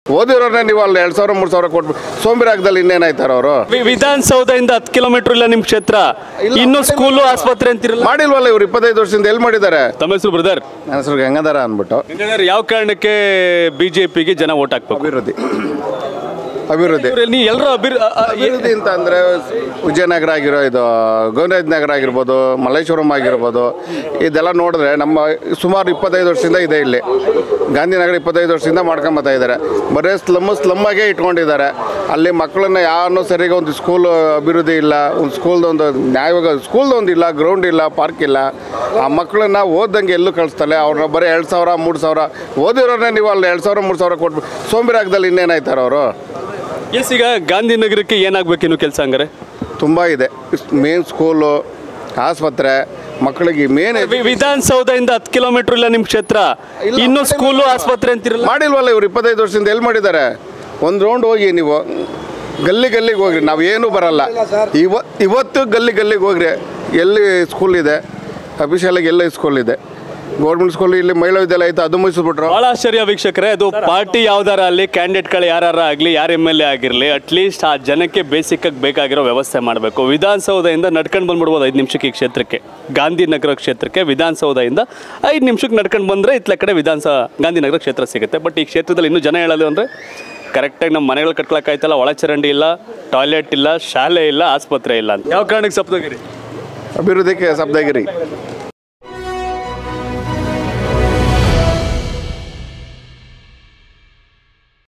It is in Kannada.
ಓದಿರೋರೇ ನೀವು ಅಲ್ಲಿ ಎರಡು ಸಾವಿರ ಮೂರು ಸಾವಿರ ಕೊಟ್ಬಿಟ್ಟು ಸೋಂಬಿರಾಗದಲ್ಲಿ ಇನ್ನೇನಾಯ್ತಾರ ಅವರು ವಿ- ವಿಧಾನಸೌಧದಿಂದ ಹತ್ತು ಕಿಲೋಮೀಟರ್ ಇಲ್ಲ ನಿಮ್ಮ ಕ್ಷೇತ್ರ ಇನ್ನು ಸ್ಕೂಲು ಆಸ್ಪತ್ರೆ ಅಂತಿರಲ್ಲ ಮಾಡಿಲ್ವಲ್ಲ ಇವ್ರು ಇಪ್ಪತ್ತೈದು ವರ್ಷದಿಂದ ಎಲ್ಲಿ ಮಾಡಿದ್ದಾರೆ ತಮ್ಮ ಹೆಸರು ಬ್ರದರ್ ನನ್ನ ಹೆಸರು ಗಂಗಾಧರ ಅಂದ್ಬಿಟ್ಟು ಯಾವ ಕಾರಣಕ್ಕೆ ಬಿಜೆಪಿಗೆ ಜನ ಓಟ್ ಹಾಕ್ಬೇಕು ಅಭಿವೃದ್ಧಿ ಅಭಿವೃದ್ಧಿ ಇವ್ರಲ್ಲಿ ನೀವು ಎಲ್ಲರೂ ಅಭಿವೃ ಅ- ಅ- ಅಭಿವೃದ್ಧಿ ಅಂತ ಅಂದರೆ ವಿಜಯನಗರ ಆಗಿರೋ ಇದು ಗೋವಿಂದರಾಜ್ ನಗರ ಆಗಿರ್ಬೋದು ಮಲ್ಲೇಶ್ವರಂ ಆಗಿರ್ಬೋದು ಇದೆಲ್ಲ ನೋಡಿದ್ರೆ ನಮ್ಮ ಸುಮಾರು ಇಪ್ಪತ್ತೈದು ವರ್ಷದಿಂದ ಇದೆ ಇಲ್ಲಿ ಗಾಂಧಿನಗರ ಇಪ್ಪತ್ತೈದು ವರ್ಷದಿಂದ ಮಾಡ್ಕೊಂಬತ್ತಾ ಇದ್ದಾರೆ ಬರೀ ಸ್ಲಮ್ ಸ್ಲಮ್ಮಾಗೇ ಇಟ್ಕೊಂಡಿದ್ದಾರೆ ಅಲ್ಲಿ ಮಕ್ಕಳನ್ನ ಯಾರನ್ನೂ ಸರಿಯಾಗಿ ಒಂದು ಸ್ಕೂಲ್ ಅಭಿವೃದ್ಧಿ ಇಲ್ಲ ಒಂದು ಸ್ಕೂಲ್ದೊಂದು ನ್ಯಾಯವಾಗ ಸ್ಕೂಲ್ದೊಂದು ಇಲ್ಲ ಗ್ರೌಂಡ್ ಇಲ್ಲ ಪಾರ್ಕ್ ಇಲ್ಲ ಆ ಮಕ್ಕಳನ್ನ ಓದ್ದಂಗೆ ಎಲ್ಲೂ ಕಳಿಸ್ತಾರೆ ಅವ್ರನ್ನ ಬರೀ ಎರಡು ಸಾವಿರ ಮೂರು ಸಾವಿರ ಓದಿರೋರೇ ನೀವು ಅಲ್ಲಿ ಎರಡು ಸಾವಿರ ಮೂರು ಸಾವಿರ ಕೊಟ್ಬಿಟ್ಟು ಸೋಂಬಿರಾಗದಲ್ಲಿ ಇನ್ನೇನಾಯ್ತಾರೆ ಅವರು ಎಸ್ ಈಗ ಗಾಂಧಿನಗರಕ್ಕೆ ಏನಾಗ್ಬೇಕು ಇನ್ನು ಕೆಲಸ ಹಂಗಾರೆ ತುಂಬ ಇದೆ ಮೇನ್ ಸ್ಕೂಲು ಆಸ್ಪತ್ರೆ ಮಕ್ಕಳಿಗೆ ಮೇನ್ ವಿ- ವಿಧಾನಸೌಧದಿಂದ ಹತ್ತು ಕಿಲೋಮೀಟರ್ ಇಲ್ಲ ನಿಮ್ಮ ಕ್ಷೇತ್ರ ಇನ್ನು ಸ್ಕೂಲು ಆಸ್ಪತ್ರೆ ಅಂತಿರಲ್ಲ ಮಾಡಿಲ್ವಲ್ಲ ಇವ್ರು ಇಪ್ಪತ್ತೈದು ವರ್ಷದಿಂದ ಎಲ್ಲಿ ಮಾಡಿದ್ದಾರೆ ಒಂದು ರೌಂಡ್ ಹೋಗಿ ನೀವು ಗಲ್ಲಿ ಗಲ್ಲಿಗೆ ಹೋಗ್ರಿ ನಾವು ಏನೂ ಬರಲ್ಲ ಇವ ಇವತ್ತು ಗಲ್ಲಿ ಗಲ್ಲಿಗೆ ಹೋಗ್ರಿ ಎಲ್ಲಿ ಸ್ಕೂಲ್ ಇದೆ ಅಫಿಷಿಯಲಾಗಿ ಎಲ್ಲ ಸ್ಕೂಲ್ ಇದೆ ಗೌರ್ಮೆಂಟ್ ಸ್ಕೂಲ್ ಇಲ್ಲಿ ಮಹಿಳಾ ವಿದ್ಯಾಲಯ ಐತೆ ಅದು ಮುಗಿಸ್ಬಿಟ್ರು ಬಹಳ ಆಶ್ಚರ್ಯ ವೀಕ್ಷಕರೇ ಅದು ಪಾರ್ಟಿ ಯಾವ್ದಾರ ಅಲ್ಲಿ ಕ್ಯಾಂಡಿಡೇಟ್ಗಳು ಯಾರು ಆಗಲಿ ಯಾರು ಎಮ್ ಎಲ್ ಎ ಆಗಿರಲಿ ಅಟ್ಲೀಸ್ಟ್ ಆ ಜನಕ್ಕೆ ಬೇಸಿಕ್ ಆಗಿ ಬೇಕಾಗಿರೋ ವ್ಯವಸ್ಥೆ ಮಾಡಬೇಕು ವಿಧಾನಸೌಧದಿಂದ ನಡ್ಕೊಂಡು ಬಂದ್ಬಿಡ್ಬೋದು ಐದು ನಿಮಿಷಕ್ಕೆ ಈ ಕ್ಷೇತ್ರಕ್ಕೆ ಗಾಂಧಿನಗರ ಕ್ಷೇತ್ರಕ್ಕೆ ವಿಧಾನಸೌಧದಿಂದ ಐದು ನಿಮಿಷಕ್ಕೆ ನಡ್ಕೊಂಡು ಬಂದರೆ ಇತ್ಲ ಕಡೆ ವಿಧಾನಸಭಾ ಗಾಂಧಿನಗರ ಕ್ಷೇತ್ರ ಸಿಗುತ್ತೆ ಬಟ್ ಈ ಕ್ಷೇತ್ರದಲ್ಲಿ ಇನ್ನೂ ಜನ ಹೇಳೋದು ಅಂದರೆ ಕರೆಕ್ಟಾಗಿ ನಮ್ಮ ಮನೆಗಳು ಕಟ್ಕೊಳಕ್ಕಾಯ್ತಲ್ಲ ಒಳಚರಂಡಿ ಇಲ್ಲ ಟಾಯ್ಲೆಟ್ ಇಲ್ಲ ಶಾಲೆ ಇಲ್ಲ ಆಸ್ಪತ್ರೆ ಇಲ್ಲ ಅಂತ ಯಾವ ಕಾರಣಕ್ಕೆ ಸಪ್ತಗಿರಿ ಅಭಿವೃದ್ಧಿಗೆ ಸಬ್ದಾಗಿರಿ